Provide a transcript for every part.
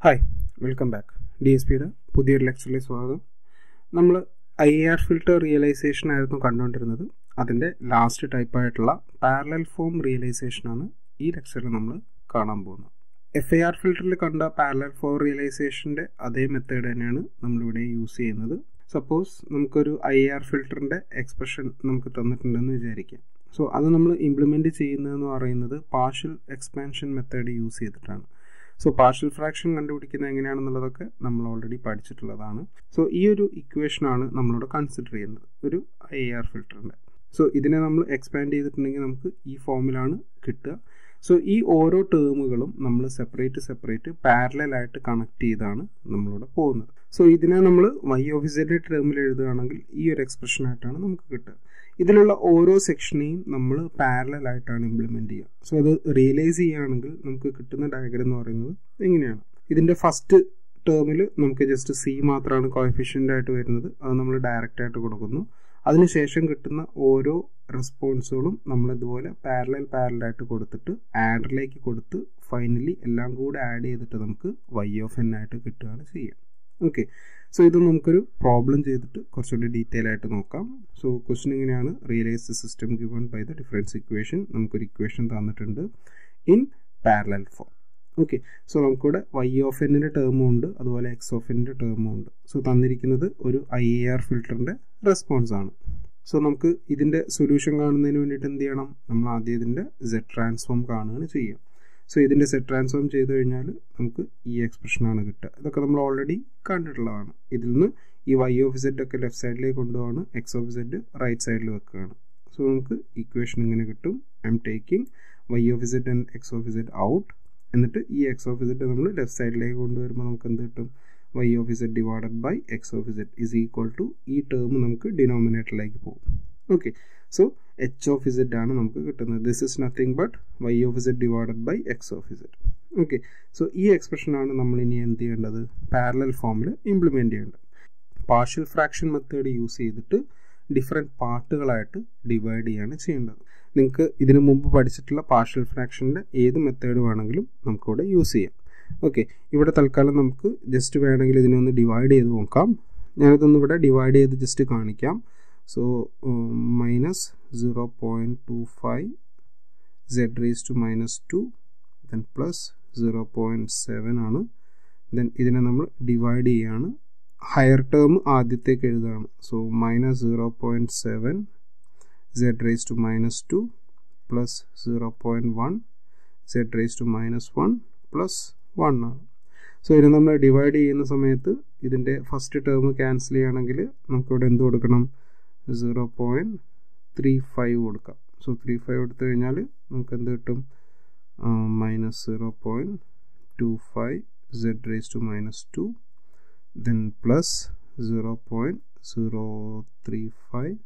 hi welcome back D S പിയുടെ പുതിയൊരു ലെക്ചറിലേക്ക് സ്വാഗതം നമ്മൾ ഐ ആർ ഫിൽട്ടർ റിയലൈസേഷൻ ആയിരുന്നു കണ്ടുകൊണ്ടിരുന്നത് അതിൻ്റെ ലാസ്റ്റ് ടൈപ്പായിട്ടുള്ള പാരലൽ ഫോം റിയലൈസേഷനാണ് ഈ ലെക്ചറിൽ നമ്മൾ കാണാൻ പോകുന്നത് എഫ് ഐ ആർ ഫിൽറ്ററിൽ കണ്ട പാരലൽ ഫോം റിയലൈസേഷൻ്റെ അതേ മെത്തേഡ് തന്നെയാണ് നമ്മളിവിടെ യൂസ് ചെയ്യുന്നത് സപ്പോസ് നമുക്കൊരു ഐ ആർ ഫിൽറ്ററിൻ്റെ എക്സ്പ്രഷൻ നമുക്ക് തന്നിട്ടുണ്ടെന്ന് വിചാരിക്കാം സോ അത് നമ്മൾ ഇംപ്ലിമെൻറ്റ് ചെയ്യുന്നതെന്ന് പറയുന്നത് പാർഷ്യൽ എക്സ്പാൻഷൻ മെത്തേഡ് യൂസ് ചെയ്തിട്ടാണ് സോ പാർഷ്യൽ ഫ്രാക്ഷൻ കണ്ടുപിടിക്കുന്നത് എങ്ങനെയാണെന്നുള്ളതൊക്കെ നമ്മൾ ഓൾറെഡി പഠിച്ചിട്ടുള്ളതാണ് സോ ഈ ഒരു ഇക്വേഷനാണ് നമ്മളിവിടെ കൺസിഡർ ചെയ്യുന്നത് ഒരു ഐ ആർ ഫിൽറ്ററിൻ്റെ സോ ഇതിനെ നമ്മൾ എക്സ്പാൻഡ് ചെയ്തിട്ടുണ്ടെങ്കിൽ നമുക്ക് ഈ ഫോമിലാണ് കിട്ടുക സോ ഈ ഓരോ ടേമുകളും നമ്മൾ സെപ്പറേറ്റ് സെപ്പറേറ്റ് പാരലായിട്ട് കണക്ട് ചെയ്താണ് നമ്മളിവിടെ പോകുന്നത് സോ ഇതിനെ നമ്മൾ വൈ ഓഫീസിൻ്റെ ടേമിൽ എഴുതുകയാണെങ്കിൽ ഈ ഒരു എക്സ്പ്രഷനായിട്ടാണ് നമുക്ക് കിട്ടുക ഇതിലുള്ള ഓരോ സെക്ഷനെയും നമ്മൾ പാരലായിട്ടാണ് ഇംപ്ലിമെൻറ്റ് ചെയ്യുക സോ അത് റിയലൈസ് ചെയ്യുകയാണെങ്കിൽ നമുക്ക് കിട്ടുന്ന ഡയഗ്രം എന്ന് പറയുന്നത് എങ്ങനെയാണ് ഇതിൻ്റെ ഫസ്റ്റ് ടേമിൽ നമുക്ക് ജസ്റ്റ് സി മാത്രമാണ് കോയഫിഷ്യൻ്റ് ആയിട്ട് വരുന്നത് അത് നമ്മൾ ഡയറക്റ്റ് ആയിട്ട് കൊടുക്കുന്നു അതിനുശേഷം കിട്ടുന്ന ഓരോ റെസ്പോൺസുകളും നമ്മൾ ഇതുപോലെ പാരലൽ പാരലായിട്ട് കൊടുത്തിട്ട് ആഡറിലേക്ക് കൊടുത്ത് ഫൈനലി എല്ലാം കൂടെ ആഡ് ചെയ്തിട്ട് നമുക്ക് വൈ ഓഫ് എൻ ആയിട്ട് കിട്ടുകയാണ് ചെയ്യുക ഓക്കെ സോ ഇത് നമുക്കൊരു പ്രോബ്ലം ചെയ്തിട്ട് കുറച്ചുകൂടി ഡീറ്റെയിൽ ആയിട്ട് നോക്കാം സോ ക്വസ്റ്റ്യൻ ഇങ്ങനെയാണ് realise the system given by the difference equation നമുക്കൊരു ഇക്വേഷൻ തന്നിട്ടുണ്ട് in parallel form okay so നമുക്കിവിടെ വൈ ഓഫ് എന്നിൻ്റെ ടേമും ഉണ്ട് അതുപോലെ എക്സ് ഓഫ് എന്നിൻ്റെ ടേമും ഉണ്ട് സോ തന്നിരിക്കുന്നത് ഒരു ഐ എ ആർ ഫിൽറ്ററിൻ്റെ റെസ്പോൺസ് ആണ് സോ നമുക്ക് ഇതിൻ്റെ സൊല്യൂഷൻ കാണുന്നതിന് വേണ്ടിയിട്ട് എന്ത് ചെയ്യണം നമ്മൾ ആദ്യം ഇതിൻ്റെ സെറ്റ് ട്രാൻസ്ഫോം കാണുകയാണ് ചെയ്യുക സോ ഇതിൻ്റെ സെറ്റ് ട്രാൻസ്ഫോം ചെയ്ത് കഴിഞ്ഞാൽ നമുക്ക് ഈ എക്സ്പ്രഷനാണ് കിട്ടുക ഇതൊക്കെ നമ്മൾ ഓൾറെഡി കണ്ടിട്ടുള്ളതാണ് ഇതിൽ നിന്ന് ഈ വൈ ഓഫ് സെഡ് ഒക്കെ ലെഫ്റ്റ് സൈഡിലേക്ക് കൊണ്ടുപോകാണ് എക്സ് ഓഫ് സെഡ് റൈറ്റ് സൈഡിൽ വെക്കുകയാണ് സോ നമുക്ക് ഇക്വേഷൻ ഇങ്ങനെ കിട്ടും I'm taking Y of Z and X of Z out എന്നിട്ട് ഈ എക്സ് ഓഫ് സെഡ് നമ്മൾ ലെഫ്റ്റ് സൈഡിലേക്ക് കൊണ്ടുവരുമ്പോൾ നമുക്ക് എന്ത് കിട്ടും Y of Z divided by X of Z is equal to ഈ ടേം നമുക്ക് ഡിനോമിനേറ്ററിലേക്ക് പോകും okay so H of Z ആണ് നമുക്ക് കിട്ടുന്നത് this is nothing but Y of Z divided by X of Z okay so ഈ എക്സ്പ്രഷനാണ് നമ്മൾ ഇനി എന്ത് ചെയ്യേണ്ടത് പാരലൽ ഫോമിൽ ഇംപ്ലിമെൻറ്റ് ചെയ്യേണ്ടത് പാർഷ്യൽ ഫ്രാക്ഷൻ മെത്തേഡ് യൂസ് ചെയ്തിട്ട് ഡിഫറെൻറ്റ് പാർട്ടുകളായിട്ട് ഡിവൈഡ് ചെയ്യാണ് ചെയ്യേണ്ടത് നിങ്ങൾക്ക് ഇതിനു മുമ്പ് പഠിച്ചിട്ടുള്ള പാർഷ്യൽ ഫ്രാക്ഷൻ്റെ ഏത് മെത്തേഡ് വേണമെങ്കിലും നമുക്കിവിടെ യൂസ് ചെയ്യാം ഓക്കെ ഇവിടെ തൽക്കാലം നമുക്ക് ജസ്റ്റ് വേണമെങ്കിൽ ഇതിനെ ഒന്ന് ഡിവൈഡ് ചെയ്ത് നോക്കാം ഞാനിതൊന്ന് ഇവിടെ ഡിവൈഡ് ചെയ്ത് ജസ്റ്റ് കാണിക്കാം so minus zero point two five Z raise two minus two then plus zero point seven ആണ് ദെൻ ഇതിനെ നമ്മൾ ഡിവൈഡ് ചെയ്യാണ് ഹയർ ടേം ആദ്യത്തേക്ക് എഴുതുകയാണ് so minus zero point seven Z raise two minus two plus zero point one Z raise two minus one plus one ആണ് so ഇത് നമ്മൾ divide ചെയ്യുന്ന സമയത്ത് ഇതിൻ്റെ ഫസ്റ്റ് ടേം ക്യാൻസൽ ചെയ്യുകയാണെങ്കിൽ നമുക്കിവിടെ എന്ത് കൊടുക്കണം സീറോ പോയിൻറ്റ് ത്രീ ഫൈവ് കൊടുക്കാം സോ ത്രീ ഫൈവ് എടുത്തു കഴിഞ്ഞാൽ നമുക്ക് എന്ത് കിട്ടും minus zero point two five Z raise two minus two then plus zero point zero three five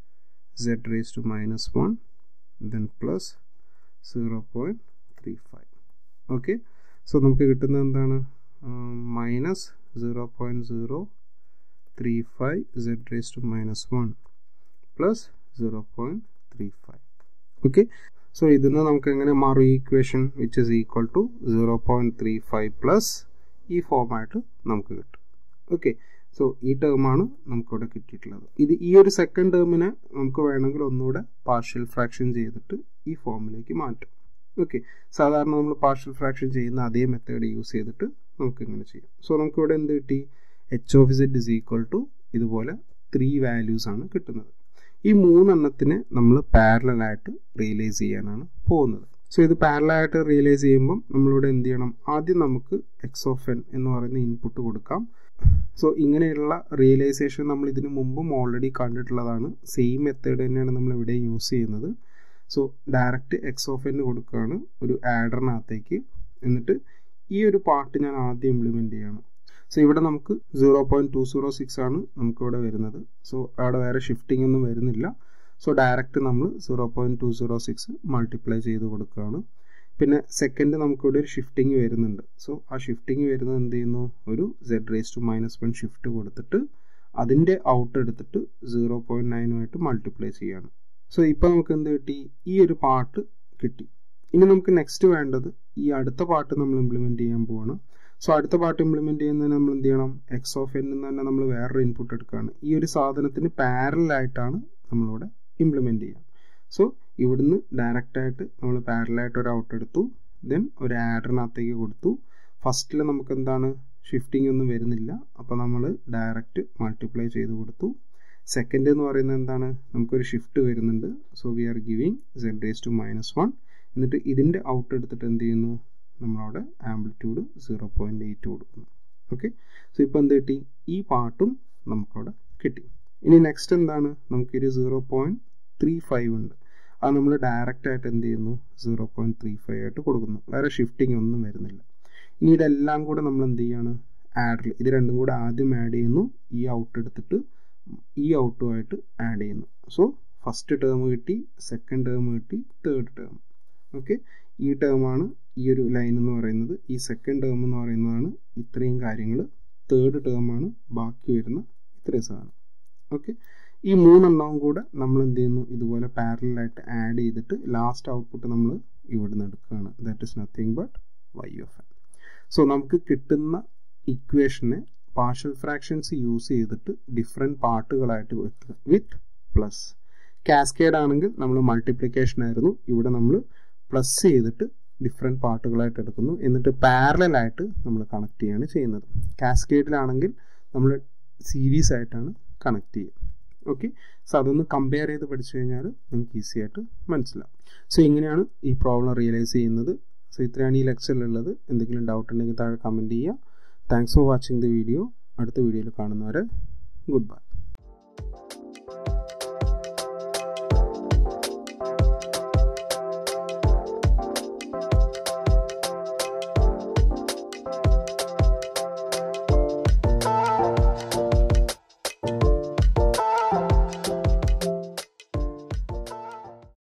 Z raise two minus one then plus zero point three five okay so നമുക്ക് കിട്ടുന്നത് എന്താണ് minus zero point zero three five Z raise two minus one plus zero point three five okay so ഇതിൽ നിന്ന് നമുക്ക് എങ്ങനെ മാറും ഈ equation which is equal to zero point three five plus ഈ ഫോമായിട്ട് നമുക്ക് കിട്ടും ഓക്കെ സോ ഈ ടേമാണ് നമുക്കിവിടെ കിട്ടിയിട്ടുള്ളത് ഇത് ഈ ഒരു സെക്കൻഡ് ടേമിനെ നമുക്ക് വേണമെങ്കിൽ ഒന്നുകൂടെ പാർഷ്യൽ ഫ്രാക്ഷൻ ചെയ്തിട്ട് ഈ ഫോമിലേക്ക് മാറ്റും ഓക്കെ സാധാരണ നമ്മൾ പാർഷ്യൽ ഫ്രാക്ഷൻ ചെയ്യുന്ന അതേ മെത്തേഡ് യൂസ് ചെയ്തിട്ട് നമുക്ക് ഇങ്ങനെ ചെയ്യാം സോ നമുക്കിവിടെ എന്ത് കിട്ടി H of Z is equal to ഇതുപോലെ ത്രീ വാല്യൂസ് ആണ് കിട്ടുന്നത് ഈ മൂന്നെണ്ണത്തിനെ നമ്മൾ പാരലായിട്ട് റിയലൈസ് ചെയ്യാനാണ് പോകുന്നത് സോ ഇത് പാരലായിട്ട് റിയലൈസ് ചെയ്യുമ്പം നമ്മളിവിടെ എന്ത് ചെയ്യണം ആദ്യം നമുക്ക് എക്സ് ഓഫ് എൻ എന്ന് പറയുന്ന ഇൻപുട്ട് കൊടുക്കാം സോ ഇങ്ങനെയുള്ള റിയലൈസേഷൻ നമ്മൾ ഇതിനു മുമ്പും ഓൾറെഡി കണ്ടിട്ടുള്ളതാണ് സെയിം മെത്തേഡ് തന്നെയാണ് നമ്മൾ ഇവിടെ യൂസ് ചെയ്യുന്നത് സോ ഡയറക്റ്റ് എക്സ് ഓഫ് എന്ന് കൊടുക്കുകയാണ് ഒരു ആഡറിനകത്തേക്ക് എന്നിട്ട് ഈ ഒരു പാർട്ട് ഞാൻ ആദ്യം ഇംപ്ലിമെൻറ്റ് ചെയ്യണം സോ ഇവിടെ നമുക്ക് zero point two zero six ആണ് നമുക്കിവിടെ വരുന്നത് സോ അവിടെ വേറെ ഷിഫ്റ്റിംഗ് ഒന്നും വരുന്നില്ല സോ ഡയറക്റ്റ് നമ്മൾ zero point two zero six multiply ചെയ്ത് കൊടുക്കുകയാണ് പിന്നെ സെക്കൻഡ് നമുക്കിവിടെ ഒരു ഷിഫ്റ്റിംഗ് വരുന്നുണ്ട് സോ ആ ഷിഫ്റ്റിംഗ് വരുന്നത് എന്ത് ചെയ്യുന്നു ഒരു Z raise two minus one shift കൊടുത്തിട്ട് അതിൻ്റെ ഔട്ട് എടുത്തിട്ട് സീറോ പോയിൻറ്റ് നയനുമായിട്ട് മൾട്ടിപ്ലൈ ചെയ്യാണ് സോ ഇപ്പോൾ നമുക്ക് എന്ത് കിട്ടി ഈ ഒരു പാർട്ട് കിട്ടി ഇനി നമുക്ക് നെക്സ്റ്റ് വേണ്ടത് ഈ അടുത്ത പാർട്ട് നമ്മൾ ഇംപ്ലിമെൻറ്റ് ചെയ്യാൻ പോവാണ് സോ അടുത്ത പാർട്ട് ഇംപ്ലിമെൻറ്റ് ചെയ്യുന്നതിന് നമ്മൾ എന്ത് ചെയ്യണം എക്സ് ഓഫ് എൻ എന്ന് തന്നെ നമ്മൾ വേറൊരു ഇൻപുട്ട് എടുക്കുകയാണ് ഈ ഒരു സാധനത്തിന് പാരലായിട്ടാണ് നമ്മളിവിടെ ഇംപ്ലിമെൻറ്റ് ചെയ്യുക സോ ഇവിടുന്ന് ഡയറക്റ്റായിട്ട് നമ്മൾ പാരലായിട്ട് ഒരു ഔട്ട് എടുത്തു ദെൻ ഒരു ആഡറിനകത്തേക്ക് കൊടുത്തു ഫസ്റ്റിൽ നമുക്ക് എന്താണ് ഷിഫ്റ്റിംഗ് ഒന്നും വരുന്നില്ല അപ്പോൾ നമ്മൾ ഡയറക്റ്റ് മൾട്ടിപ്ലൈ ചെയ്ത് കൊടുത്തു സെക്കൻഡ് എന്ന് പറയുന്നത് എന്താണ് നമുക്കൊരു ഷിഫ്റ്റ് വരുന്നുണ്ട് so we are giving Z raise two minus one എന്നിട്ട് ഇതിൻ്റെ ഔട്ട് എടുത്തിട്ട് എന്ത് ചെയ്യുന്നു നമ്മളവിടെ ആംപ്ലിറ്റ്യൂഡ് സീറോ പോയിൻ്റ് എയ്റ്റ് കൊടുക്കുന്നു ഓക്കെ സോ ഇപ്പോൾ എന്ത് കിട്ടി ഈ പാർട്ടും നമുക്കവിടെ കിട്ടി ഇനി നെക്സ്റ്റ് എന്താണ് നമുക്കൊരു സീറോ പോയിൻറ്റ് ത്രീ ഫൈവ് ഉണ്ട് അത് നമ്മൾ ഡയറക്റ്റ് ആയിട്ട് എന്ത് ചെയ്യുന്നു സീറോ പോയിൻറ്റ് ത്രീ ഫൈവ് ആയിട്ട് കൊടുക്കുന്നു വേറെ ഷിഫ്റ്റിംഗ് ഒന്നും വരുന്നില്ല ഇനി ഇതെല്ലാം കൂടെ നമ്മൾ എന്ത് ചെയ്യാണ് ആഡിൽ ഇത് രണ്ടും കൂടെ ആദ്യം ആഡ് ചെയ്യുന്നു ഈ ഔട്ട് എടുത്തിട്ട് ഈ ഔട്ടുമായിട്ട് ആഡ് ചെയ്യുന്നു സോ ഫസ്റ്റ് ടേം കിട്ടി സെക്കൻഡ് ടേം കിട്ടി തേർഡ് ടേം ഓക്കെ ഈ ടേമാണ് ഈ ഒരു ലൈൻ എന്ന് പറയുന്നത് ഈ സെക്കൻഡ് ടേം എന്ന് പറയുന്നതാണ് ഇത്രയും കാര്യങ്ങൾ തേർഡ് ടേമാണ് ബാക്കി വരുന്ന ഇത്രയും സാധനം ഓക്കെ ഈ മൂന്നെണ്ണവും കൂടെ നമ്മൾ എന്ത് ചെയ്യുന്നു ഇതുപോലെ പാരലായിട്ട് ആഡ് ചെയ്തിട്ട് ലാസ്റ്റ് ഔട്ട്പുട്ട് നമ്മൾ ഇവിടുന്ന് എടുക്കുകയാണ് that is nothing but Y of N so നമുക്ക് കിട്ടുന്ന ഇക്വേഷനെ പാർഷ്യൽ ഫ്രാക്ഷൻസ് യൂസ് ചെയ്തിട്ട് ഡിഫറെൻറ്റ് പാർട്ടുകളായിട്ട് വെക്കുക വിത്ത് പ്ലസ് കാസ്കേഡ് ആണെങ്കിൽ നമ്മൾ മൾട്ടിപ്ലിക്കേഷൻ ആയിരുന്നു ഇവിടെ നമ്മൾ പ്ലസ് ചെയ്തിട്ട് ഡിഫറെൻറ്റ് പാർട്ടുകളായിട്ട് എടുക്കുന്നു എന്നിട്ട് പാരലായിട്ട് നമ്മൾ കണക്ട് ചെയ്യാണ് ചെയ്യുന്നത് കാസ്കേഡിലാണെങ്കിൽ നമ്മൾ സീരീസ് ആയിട്ടാണ് കണക്ട് ചെയ്യുക ഓക്കെ സോ അതൊന്ന് കമ്പയർ ചെയ്ത് പഠിച്ചു കഴിഞ്ഞാൽ നിങ്ങൾക്ക് ഈസി ആയിട്ട് മനസ്സിലാവും സോ ഇങ്ങനെയാണ് ഈ പ്രോബ്ലം റിയലൈസ് ചെയ്യുന്നത് സോ ഇത്രയാണ് ഈ ലെക്ചറിലുള്ളത് എന്തെങ്കിലും ഡൗട്ട് ഉണ്ടെങ്കിൽ താഴെ കമൻറ്റ് ചെയ്യുക thanks for watching the video അടുത്ത വീഡിയോയിൽ കാണുന്നവരെ ഗുഡ് ബൈ